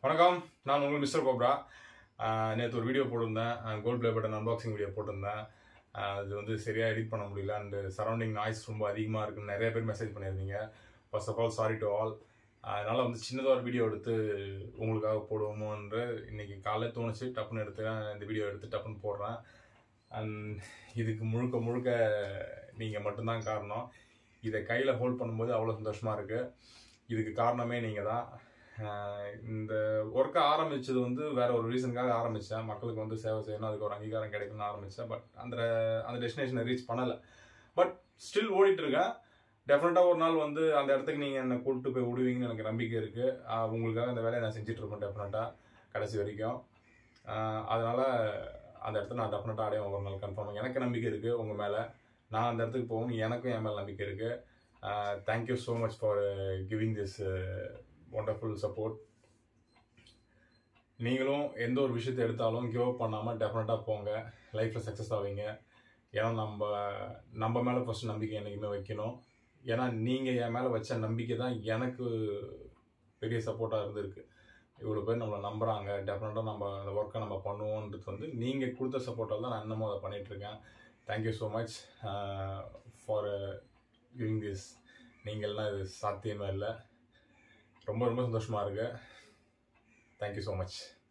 வணக்கம் நான் உங்கள் மிஸ்டர் கோப்ரா நேற்று ஒரு வீடியோ போட்டிருந்தேன் gold play button unboxing video போட்டிருந்தேன் ஆஹ் அது வந்து சரியாக எடிட் பண்ண முடியல அண்ட் சரௌண்டிங் நாய்ஸ் ரொம்ப அதிகமாக இருக்குன்னு நிறைய பேர் மெசேஜ் பண்ணியிருந்தீங்க first of all sorry to all அதனால் வந்து சின்னதாக ஒரு வீடியோ எடுத்து உங்களுக்காக போடுவோமோன்ற இன்னைக்கு காலைல தோணுச்சு டப்புன்னு எடுத்து இந்த வீடியோ எடுத்து டப்புன்னு போடுறேன் அண்ட் இதுக்கு முழுக்க முழுக்க நீங்கள் மட்டும்தான் காரணம் இதை கையில் ஹோல்ட் பண்ணும்போது அவ்வளோ சந்தோஷமாக இருக்குது இதுக்கு காரணமே நீங்கள் தான் ஆஹ் இந்த ஒர்க்கை ஆரம்பிச்சது வந்து வேற ஒரு ரீசனுக்காக ஆரம்பித்தேன் மக்களுக்கு வந்து சேவை செய்யணும் அதுக்கு ஒரு அங்கீகாரம் கிடைக்கணும்னு ஆரம்பித்தேன் பட் அந்த அந்த டெஸ்டினேஷனை ரீச் பண்ணலை பட் ஸ்டில் ஓடிட்டு இருக்கேன் டெஃபினட்டாக ஒரு நாள் வந்து அந்த இடத்துக்கு நீங்கள் என்னை கூப்பிட்டு போய் விடுவீங்கன்னு எனக்கு நம்பிக்கை இருக்குது உங்களுக்காக அந்த வேலையை நான் செஞ்சுட்டு இருப்பேன் டெஃபினட்டாக கடைசி வரைக்கும் ஆஹ் அதனால அந்த இடத்துல நான் டெஃபினட்டாக அடையும் ஒரு நாள் கன்ஃபார்ம் எனக்கு நம்பிக்கை இருக்குது உங்கள் மேலே நான் அந்த இடத்துக்கு போகணும் எனக்கும் என் மேலே நம்பிக்கை இருக்குது thank you so much for giving this wonderful support நீங்களும் எந்த ஒரு விஷயத்தை எடுத்தாலும் கிவ் அப் பண்ணாமல் டெஃபினட்டாக போங்க லைஃப்பில் சக்ஸஸ் ஆவீங்க ஏன்னா நம்ம நம்ம மேலே ஃபஸ்ட் நம்பிக்கை என்றைக்குமே வைக்கணும் ஏன்னா நீங்கள் என் மேலே வச்ச நம்பிக்கை தான் எனக்கு பெரிய சப்போர்ட்டாக இருந்திருக்கு இவ்வளோ பேர் நம்மளை நம்புகிறாங்க டெஃபினட்டாக நம்ம அந்த ஒர்க்கை நம்ம பண்ணுவோன்றது வந்து நீங்கள் கொடுத்த சப்போர்ட்டால் தான் நான் இன்னமும் அதை பண்ணிகிட்ருக்கேன் thank you so much for giving this நீங்கள்லாம் இது சாத்தியமே இல்லை ரொம்ப ரொம்ப சந்தோஷமாக இருக்கு தேங்க்யூ ஸோ மச்